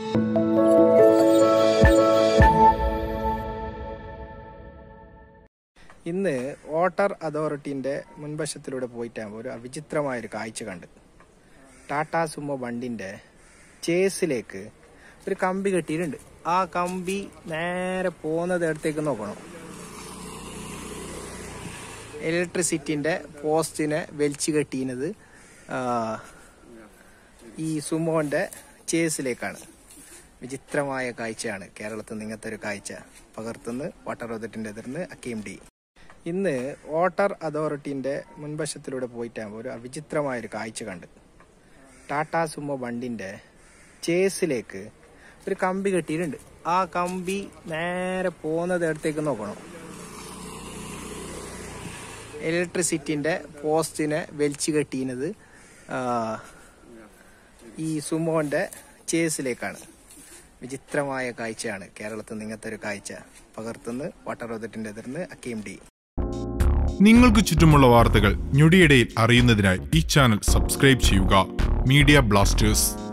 ഇന്ന് വാട്ടർ അതോറിറ്റിന്റെ മുൻവശത്തിലൂടെ പോയിട്ടാകുമ്പോൾ ഒരു അവിചിത്രമായൊരു കാഴ്ച കണ്ട് ടാറ്റാ സുമോ വണ്ടിന്റെ ചേസിലേക്ക് ഒരു കമ്പി കെട്ടിയിട്ടുണ്ട് ആ കമ്പി നേരെ പോകുന്നത് അടുത്തേക്ക് നോക്കണം ഇലക്ട്രിസിറ്റിന്റെ പോസ്റ്റിനെ വലിച്ചു കെട്ടിയത് ഈ സുമോന്റെ ചേസിലേക്കാണ് വിചിത്രമായ കാഴ്ചയാണ് കേരളത്തിൽ നിന്ന് ഇങ്ങനത്തെ ഒരു കാഴ്ച പകർത്തുന്ന് വാട്ടർ അതോറിറ്റിന്റെ എതിർന്ന് അക്കീം ഡി ഇന്ന് വാട്ടർ അതോറിറ്റിന്റെ മുൻവശത്തിലൂടെ പോയിട്ടാകുമ്പോൾ ഒരു അവിചിത്രമായൊരു കാഴ്ച കണ്ട് ടാറ്റാ സുമോ വണ്ടിന്റെ ചേസിലേക്ക് ഒരു കമ്പി കെട്ടിയിട്ടുണ്ട് ആ കമ്പി നേരെ പോകുന്നത് അടുത്തേക്ക് നോക്കണം ഇലക്ട്രിസിറ്റിന്റെ പോസ്റ്റിനെ വലിച്ചു കെട്ടിയത് ഈ സുമോന്റെ ചേസിലേക്കാണ് വിചിത്രമായ കാഴ്ചയാണ് കേരളത്തിൽ നിന്ന് ഇങ്ങനത്തെ ഒരു കാഴ്ച പകർത്തുന്ന് വാട്ടർ അതോറിറ്റിന്റെ എതിർന്ന് അക്കീം ഡി നിങ്ങൾക്ക് ചുറ്റുമുള്ള വാർത്തകൾ ഞൊടിയിടയിൽ അറിയുന്നതിനായി ഈ ചാനൽ സബ്സ്ക്രൈബ് ചെയ്യുക മീഡിയ ബ്ലാസ്റ്റേഴ്സ്